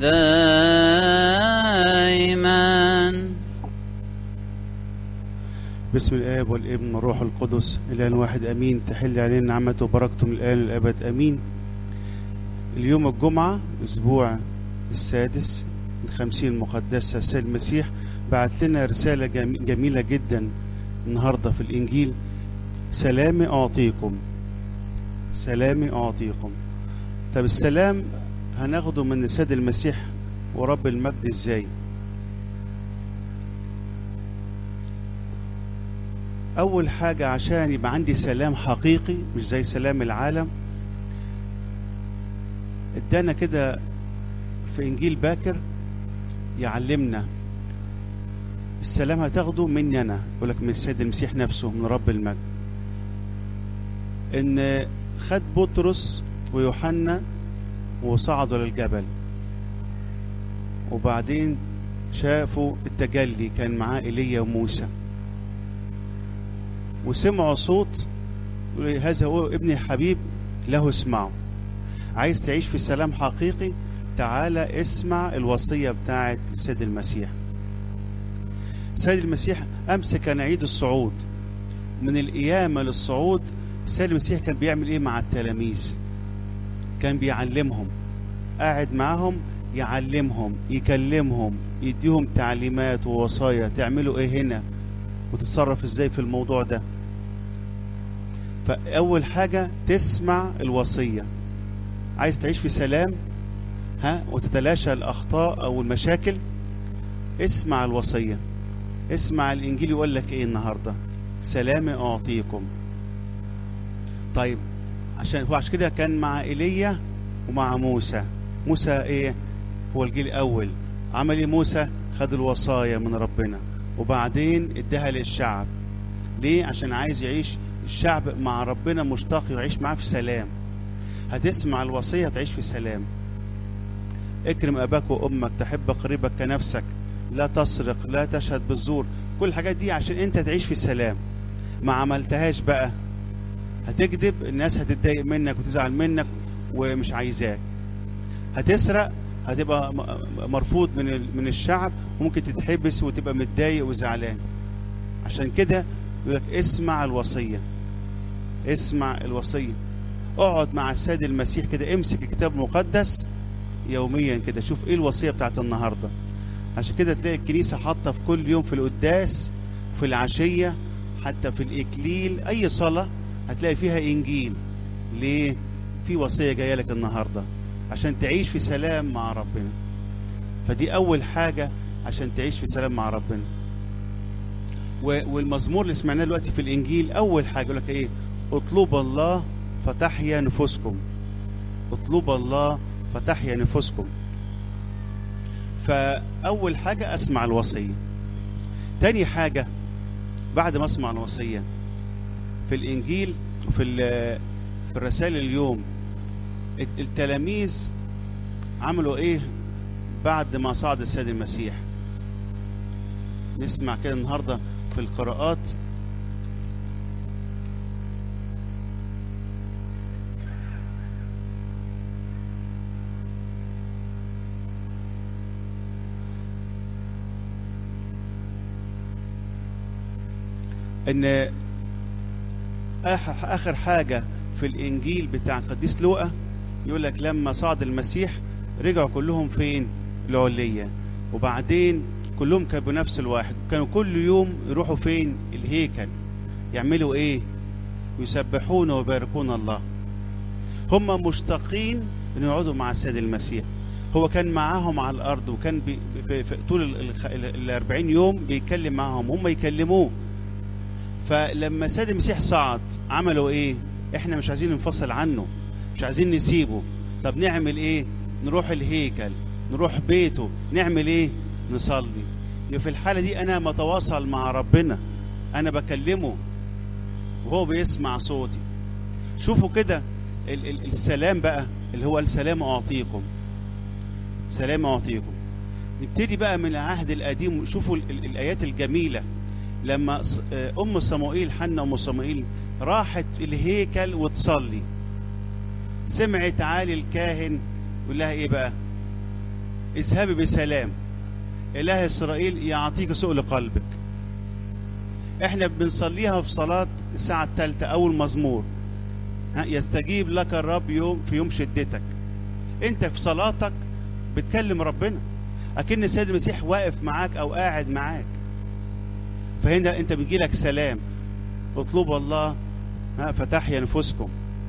دائما باسم الآب والابن والروح القدس الآن واحد أمين تحل علينا نعمته وبركته من الآن للأبد أمين اليوم الجمعة أسبوع السادس الخمسين المقدسة سيد المسيح بعت لنا رسالة جمي- جميلة جدا النهاردة في الإنجيل سلامي أعطيكم سلامي أعطيكم طب السلام هناخده من السيد المسيح ورب المجد إزاي أول حاجة عشان يبقى عندي سلام حقيقي مش زي سلام العالم ادانا كده في إنجيل باكر يعلمنا السلام هتاخده مني أنا يقول لك من السيد المسيح نفسه من رب المجد إن خد بطرس ويوحنا وصعدوا للجبل وبعدين شافوا التجلي كان معاه ايليا وموسى وسمعوا صوت يقول هذا هو ابني الحبيب له اسمعوا عايز تعيش في سلام حقيقي تعالى اسمع الوصية بتاعت السيد المسيح السيد المسيح أمس كان عيد الصعود من القيامة للصعود السيد المسيح كان بيعمل إيه مع التلاميذ كان بيعلمهم قاعد معاهم يعلمهم يكلمهم يديهم تعليمات ووصايا تعملوا ايه هنا وتتصرف ازاي في الموضوع ده فاول حاجه تسمع الوصيه عايز تعيش في سلام ها وتتلاشى الاخطاء او المشاكل اسمع الوصيه اسمع الانجيل يقول لك ايه النهارده سلامي اعطيكم طيب عشان هو عشان كده كان مع ايليا ومع موسى موسى ايه هو الجيل الاول عمل ايه موسى خد الوصايا من ربنا وبعدين اداها للشعب ليه عشان عايز يعيش الشعب مع ربنا مشتاق يعيش معاه في سلام هتسمع الوصيه هتعيش في سلام اكرم اباك وامك تحب قريبك كنفسك لا تسرق لا تشهد بالزور كل الحاجات دي عشان انت تعيش في سلام ما عملتهاش بقى هتكذب الناس هتتضايق منك وتزعل منك ومش عايزاك هتسرق هتبقى م- مرفوض من ال- من الشعب وممكن تتحبس وتبقى متضايق وزعلان عشان كده يقول لك اسمع الوصيه اسمع الوصيه اقعد مع السيد المسيح كده امسك الكتاب المقدس يوميا كده شوف ايه الوصيه بتاعت النهارده عشان كده تلاقي الكنيسه حاطه في كل يوم في القداس في العشيه حتى في الاكليل اي صلاه هتلاقي فيها انجيل ليه في وصيه جايه لك النهارده عشان تعيش في سلام مع ربنا فدي اول حاجه عشان تعيش في سلام مع ربنا و- والمزمور اللي سمعناه دلوقتي في الانجيل اول حاجه يقول لك ايه اطلب الله فتحيا نفوسكم اطلب الله فتحيا نفوسكم فاول حاجه اسمع الوصيه تاني حاجه بعد ما اسمع الوصيه في الانجيل في ال- في الرسائل اليوم الت- التلاميذ عملوا ايه بعد ما صعد السيد المسيح نسمع كده النهارده في القراءات ان اخر اخر حاجه في الانجيل بتاع القديس لوقا يقول لك لما صعد المسيح رجعوا كلهم فين العليه وبعدين كلهم كانوا بنفس الواحد كانوا كل يوم يروحوا فين الهيكل يعملوا ايه يسبحون ويباركون الله هم مشتاقين ان يقعدوا مع السيد المسيح هو كان معاهم على الارض وكان بي في في طول ال- ال- ال 40 يوم بيتكلم معاهم هم يكلموه فلما السيد المسيح صعد عملوا ايه احنا مش عايزين ننفصل عنه مش عايزين نسيبه طب نعمل ايه نروح الهيكل نروح بيته نعمل ايه نصلي يبقى في الحالة دي انا متواصل مع ربنا انا بكلمه وهو بيسمع صوتي شوفوا كده ال- ال- السلام بقى اللي هو السلام اعطيكم سلام اعطيكم نبتدي بقى من العهد القديم شوفوا ال- ال- الايات الجميله لما ص- آه، ام صموئيل حنا ام صموئيل راحت الهيكل وتصلي سمعت عالي الكاهن يقول لها ايه بقى اذهبي بسلام اله اسرائيل يعطيك سؤل قلبك احنا بنصليها في صلاة الساعة الثالثة اول مزمور ها يستجيب لك الرب يوم في يوم شدتك انت في صلاتك بتكلم ربنا اكن السيد المسيح واقف معاك او قاعد معاك فهنا انت بيجيلك سلام اطلبوا الله ها فتحيا نفوسكم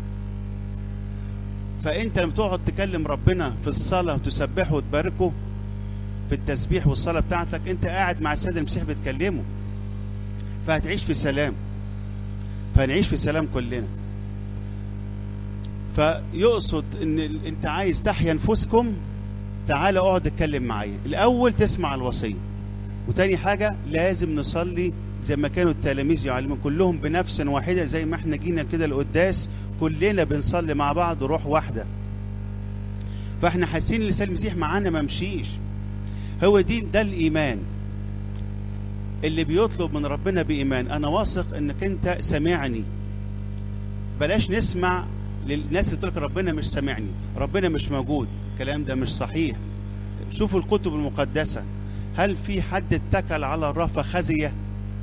فانت لما تقعد تكلم ربنا في الصلاه وتسبحه وتباركه في التسبيح والصلاه بتاعتك انت قاعد مع السيد المسيح بتكلمه فهتعيش في سلام فهنعيش في سلام كلنا فيقصد ان ال- انت عايز تحيا نفوسكم تعال اقعد اتكلم معايا الاول تسمع الوصيه وتاني حاجه لازم نصلي زي ما كانوا التلاميذ يعلمون كلهم بنفس واحده زي ما احنا جينا كده القداس كلنا بنصلي مع بعض روح واحده فاحنا حاسين ان لسان المسيح معانا ما مشيش هو دي ده الايمان اللي بيطلب من ربنا بايمان انا واثق انك انت سامعني بلاش نسمع للناس اللي تقول لك ربنا مش سامعني ربنا مش موجود الكلام ده مش صحيح شوفوا الكتب المقدسه هل في حد اتكل على الله فخزيه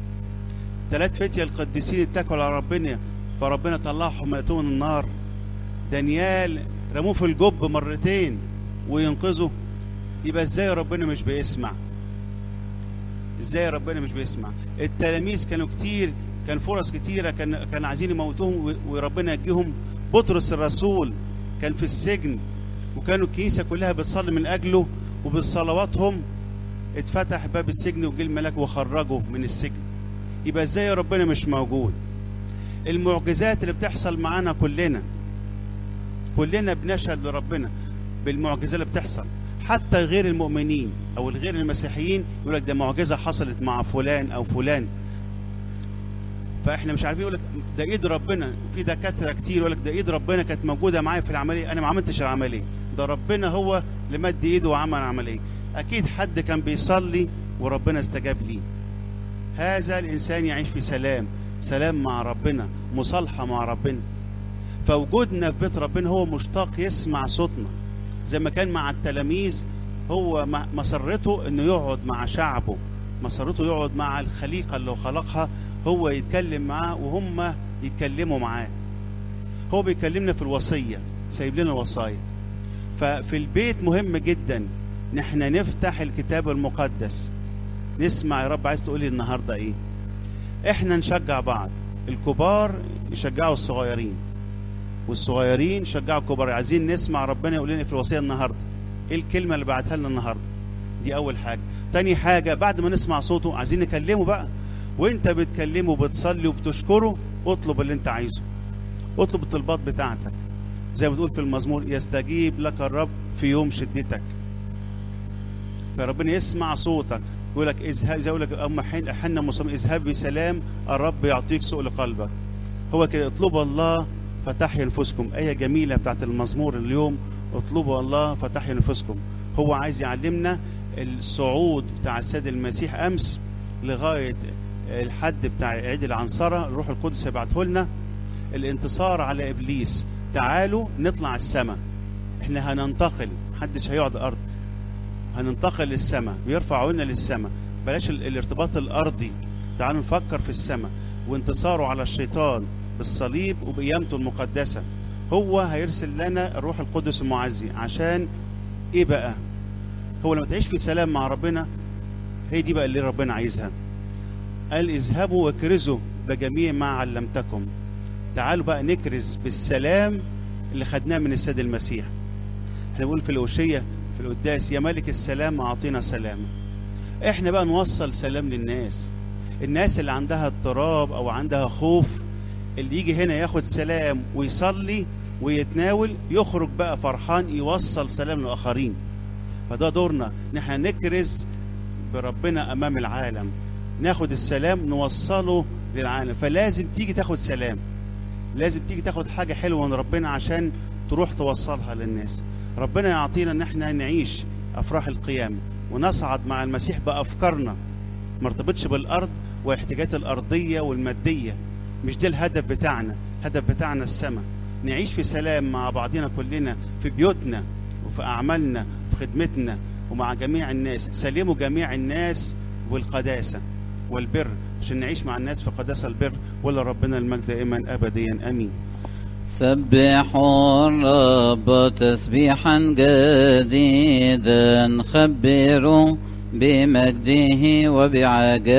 ثلاث فتية القديسين اتكلوا على ربنا فربنا طلعهم من أتون النار دانيال رموه في الجب مرتين وينقذه يبقى ازاي ربنا مش بيسمع ازاي ربنا مش بيسمع التلاميذ كانوا كتير كان فرص كتيرة كان كان عايزين يموتوهم و- وربنا يجيهم بطرس الرسول كان في السجن وكانوا الكنيسة كلها بتصلي من أجله وبصلواتهم اتفتح باب السجن وجه الملاك وخرجه من السجن يبقى ازاي ربنا مش موجود المعجزات اللي بتحصل معانا كلنا كلنا بنشهد لربنا بالمعجزات اللي بتحصل حتى غير المؤمنين او الغير المسيحيين يقول لك ده معجزه حصلت مع فلان او فلان فاحنا مش عارفين يقول لك ده ايد ربنا في دكاتره كتير يقول لك ده ايد ربنا كانت موجوده معايا في العمليه انا ما عملتش العمليه ده ربنا هو اللي مد ايده وعمل العمليه اكيد حد كان بيصلي وربنا استجاب ليه هذا الانسان يعيش في سلام سلام مع ربنا مصالحه مع ربنا فوجودنا في بيت ربنا هو مشتاق يسمع صوتنا زي ما كان مع التلاميذ هو م- مسرته انه يقعد مع شعبه مسرته يقعد مع الخليقه اللي هو خلقها هو يتكلم معاه وهم يتكلموا معاه هو بيكلمنا في الوصيه سايب لنا وصايا ففي البيت مهم جدا ان احنا نفتح الكتاب المقدس نسمع يا رب عايز تقولي النهارده ايه احنا نشجع بعض الكبار يشجعوا الصغيرين والصغيرين يشجعوا الكبار عايزين نسمع ربنا يقول لنا في الوصيه النهارده ايه الكلمه اللي بعتها لنا النهارده دي اول حاجه تاني حاجه بعد ما نسمع صوته عايزين نكلمه بقى وانت بتكلمه بتصلي وبتشكره اطلب اللي انت عايزه اطلب الطلبات بتاعتك زي ما بتقول في المزمور يستجيب لك الرب في يوم شدتك فربنا يسمع صوتك يقول لك اذهب زي يقول لك ام حين حنا مصمم اذهب بسلام الرب يعطيك سؤل قلبك هو كده اطلبوا الله فتحيا نفوسكم آية جميلة بتاعت المزمور اليوم اطلبوا الله فتحيا نفوسكم هو عايز يعلمنا الصعود بتاع السيد المسيح أمس لغاية الحد بتاع عيد العنصرة الروح القدس يبعته لنا الانتصار على إبليس تعالوا نطلع السماء احنا هننتقل محدش هيقعد الأرض هننتقل للسماء بيرفع عيوننا للسماء بلاش ال- الارتباط الأرضي تعالوا نفكر في السماء وانتصاره على الشيطان بالصليب وبقيامته المقدسة هو هيرسل لنا الروح القدس المعزي عشان ايه بقى هو لما تعيش في سلام مع ربنا هي دي بقى اللي ربنا عايزها قال اذهبوا واكرزوا بجميع ما علمتكم تعالوا بقى نكرز بالسلام اللي خدناه من السيد المسيح احنا بنقول في الأوشية في القداس يا ملك السلام أعطينا سلامة احنا بقى نوصل سلام للناس الناس اللي عندها اضطراب او عندها خوف اللي يجي هنا ياخد سلام ويصلي ويتناول يخرج بقى فرحان يوصل سلام للآخرين فده دورنا ان احنا نكرز بربنا امام العالم ناخد السلام نوصله للعالم فلازم تيجي تاخد سلام لازم تيجي تاخد حاجة حلوة من ربنا عشان تروح توصلها للناس ربنا يعطينا ان احنا نعيش افراح القيامة ونصعد مع المسيح بافكارنا ما ارتبطش بالارض والاحتياجات الارضية والمادية مش ده الهدف بتاعنا الهدف بتاعنا السماء نعيش في سلام مع بعضنا كلنا في بيوتنا وفي اعمالنا في خدمتنا ومع جميع الناس سلموا جميع الناس بالقداسة والبر عشان نعيش مع الناس في قداسة البر ولا ربنا المجد دائما أبديا أمين سبحوا الرب تسبيحا جديدا خبروا بمجده وبعجائبه